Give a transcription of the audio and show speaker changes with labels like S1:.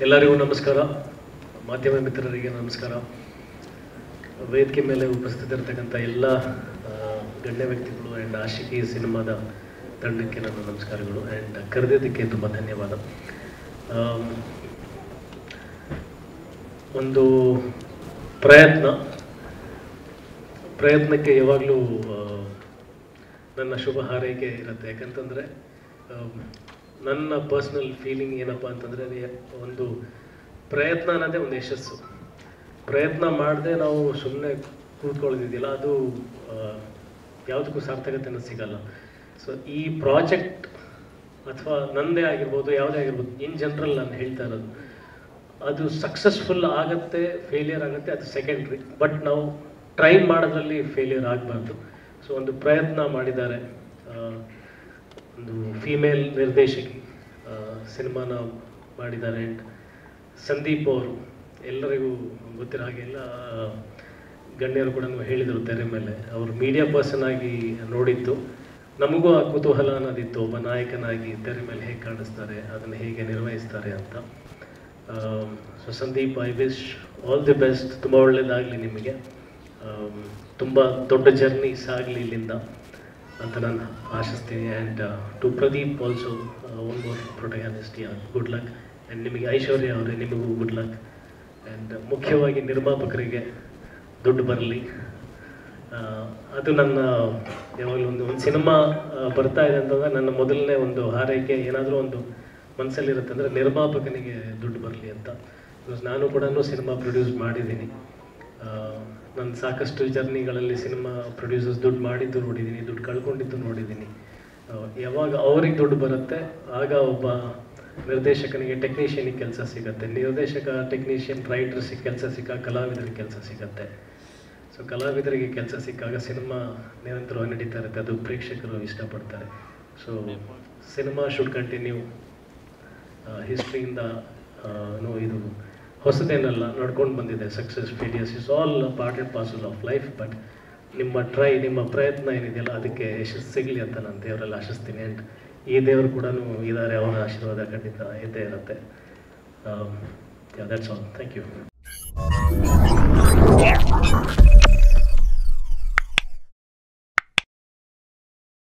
S1: ಎಲ್ಲರಿಗೂ ನಮಸ್ಕಾರ ಮಾಧ್ಯಮ ಮಿತ್ರರಿಗೆ ನಮಸ್ಕಾರ ವೇದಿಕೆ ಮೇಲೆ ಉಪಸ್ಥಿತರಿರ್ತಕ್ಕಂಥ ಎಲ್ಲ ಆ, ಗಣ್ಯ ವ್ಯಕ್ತಿಗಳು ಆ್ಯಂಡ್ ಆಶಿಕಿ ಸಿನಿಮಾದ ತಂಡಕ್ಕೆ ನನ್ನ ನಮಸ್ಕಾರಗಳು ಆ್ಯಂಡ್ ಕರೆದಿದ್ದಕ್ಕೆ ತುಂಬ ಧನ್ಯವಾದ ಆಮ್, ಒಂದು ಪ್ರಯತ್ನ ಪ್ರಯತ್ನಕ್ಕೆ ಯಾವಾಗಲೂ ನನ್ನ ಶುಭ ಹಾರೈಕೆ ಇರುತ್ತೆ ಯಾಕಂತಂದರೆ ನನ್ನ ಪರ್ಸ್ನಲ್ ಫೀಲಿಂಗ್ ಏನಪ್ಪ ಅಂತಂದರೆ ಒಂದು ಪ್ರಯತ್ನ ಅನ್ನೋದೇ ಒಂದು ಯಶಸ್ಸು ಪ್ರಯತ್ನ ಮಾಡದೆ ನಾವು ಸುಮ್ಮನೆ ಕೂತ್ಕೊಳ್ಳೋದಿದೆಯಲ್ಲ ಅದು ಆ, ಯಾವುದಕ್ಕೂ ಸಾರ್ಥಕತೆನ ಸಿಗಲ್ಲ ಸೊ ಈ ಪ್ರಾಜೆಕ್ಟ್ ಅಥವಾ ನಂದೇ ಆಗಿರ್ಬೋದು ಯಾವುದೇ ಆಗಿರ್ಬೋದು ಇನ್ ಜನರಲ್ ನಾನು ಹೇಳ್ತಾ ಇರೋದು ಅದು ಸಕ್ಸಸ್ಫುಲ್ ಆಗುತ್ತೆ ಫೇಲಿಯರ್ ಆಗುತ್ತೆ ಅದು ಸೆಕೆಂಡ್ರಿ ಬಟ್ ನಾವು ಟ್ರೈ ಮಾಡೋದ್ರಲ್ಲಿ ಫೇಲಿಯರ್ ಆಗಬಾರ್ದು ಸೊ ಒಂದು ಪ್ರಯತ್ನ ಮಾಡಿದ್ದಾರೆ ಆ, ಒಂದು ಫೀಮೇಲ್ ನಿರ್ದೇಶಕಿ ಆ, ಸಿನಿಮಾನ ಮಾಡಿದ್ದಾರೆ ಆ್ಯಂಡ್ ಸಂದೀಪ್ ಅವರು ಎಲ್ಲರಿಗೂ ಗೊತ್ತಿರೋ ಹಾಗೆ ಎಲ್ಲ ಆ, ಗಣ್ಯರು ಕೂಡ ಹೇಳಿದರು ತೆರೆ ಮೇಲೆ ಅವರು ಮೀಡಿಯಾ ಪರ್ಸನ್ ಆಗಿ ನೋಡಿದ್ದು ನಮಗೂ ಆ ಕುತೂಹಲ ಅನ್ನೋದಿತ್ತು ಒಬ್ಬ ನಾಯಕನಾಗಿ ತೆರೆ ಮೇಲೆ ಹೇಗೆ ಕಾಣಿಸ್ತಾರೆ ಅದನ್ನು ಹೇಗೆ ನಿರ್ವಹಿಸ್ತಾರೆ ಅಂತ so Sandeep I wish all the best ತುಂಬ ಒಳ್ಳೆಯದಾಗಲಿ ನಿಮಗೆ ತುಂಬ ದೊಡ್ಡ ಜರ್ನಿ ಸಾಗಲಿ ಇಲ್ಲಿಂದ ಅಂತ ನಾನು ಆಶಿಸ್ತೀನಿ and to Pradeep also one more protagonist yeah good luck and ನಿಮಗೆ ಐಶ್ವರ್ಯ ಅವರೇ ನಿಮಗೂ ಗುಡ್ ಲಕ್ ಆ್ಯಂಡ್ ಮುಖ್ಯವಾಗಿ ನಿರ್ಮಾಪಕರಿಗೆ ದುಡ್ಡು ಬರಲಿ ಅದು ನನ್ನ ಯಾವಾಗಲೂ ಒಂದು ಒಂದು ಸಿನಿಮಾ ಬರ್ತಾ ಇದೆ ಅಂತಂದ್ರೆ ನನ್ನ ಮೊದಲನೇ ಒಂದು ಹಾರೈಕೆ ಏನಾದರೂ ಒಂದು ಮನಸ್ಸಲ್ಲಿರುತ್ತೆ ಅಂದರೆ ನಿರ್ಮಾಪಕನಿಗೆ ದುಡ್ಡು ಬರಲಿ ಅಂತ Because ನಾನು ಕೂಡ ಸಿನಿಮಾ ಪ್ರೊಡ್ಯೂಸ್ ಮಾಡಿದ್ದೀನಿ ನನ್ನ ಸಾಕಷ್ಟು ಜರ್ನಿಗಳಲ್ಲಿ ಸಿನಿಮಾ ಪ್ರೊಡ್ಯೂಸರ್ಸ್ ದುಡ್ಡು ಮಾಡಿದ್ದು ನೋಡಿದ್ದೀನಿ ದುಡ್ಡು ಕಳ್ಕೊಂಡಿದ್ದು ನೋಡಿದ್ದೀನಿ ಆ, ಯಾವಾಗ ಅವ್ರಿಗೆ ದುಡ್ಡು ಬರುತ್ತೆ ಆಗ ಒಬ್ಬ ನಿರ್ದೇಶಕನಿಗೆ ಟೆಕ್ನಿಷಿಯನಿಗೆ ಕೆಲಸ ಸಿಗುತ್ತೆ ನಿರ್ದೇಶಕ ಟೆಕ್ನಿಷಿಯನ್ ರೈಟರ್ಸಿಗೆ ಕೆಲಸ ಸಿಕ್ಕ ಕಲಾವಿದರಿಗೆ ಕೆಲಸ ಸಿಗತ್ತೆ ಸೊ ಕಲಾವಿದರಿಗೆ ಕೆಲಸ ಸಿಕ್ಕಾಗ ಸಿನಿಮಾ ನಿರಂತರವಾಗಿ ನಡೀತಾ ಇರುತ್ತೆ ಅದು ಪ್ರೇಕ್ಷಕರು ಇಷ್ಟಪಡ್ತಾರೆ ಸೊ ಸಿನಿಮಾ ಶುಡ್ ಕಂಟಿನ್ಯೂ ಹಿಸ್ಟ್ರಿಯಿಂದ ನೋ ಇದು ಹೊಸದೇನಲ್ಲ ನಡ್ಕೊಂಡು ಬಂದಿದೆ success failures is all part and parcel of life but ನಿಮ್ಮ ಟ್ರೈ ನಿಮ್ಮ ಪ್ರಯತ್ನ ಏನಿದೆಯಲ್ಲ ಅದಕ್ಕೆ ಯಶಸ್ಸು ಸಿಗಲಿ ಅಂತ ನಾನು ದೇವರಲ್ಲಿ ಆಶಿಸ್ತೀನಿ ಆ್ಯಂಡ್ ಈ ದೇವರು ಕೂಡ ಇದ್ದಾರೆ ಅವರ ಆಶೀರ್ವಾದ ಖಂಡಿತ ಇದ್ದೇ ಇರುತ್ತೆ ದಟ್ಸ್ ಆಲ್ ಥ್ಯಾಂಕ್ ಯು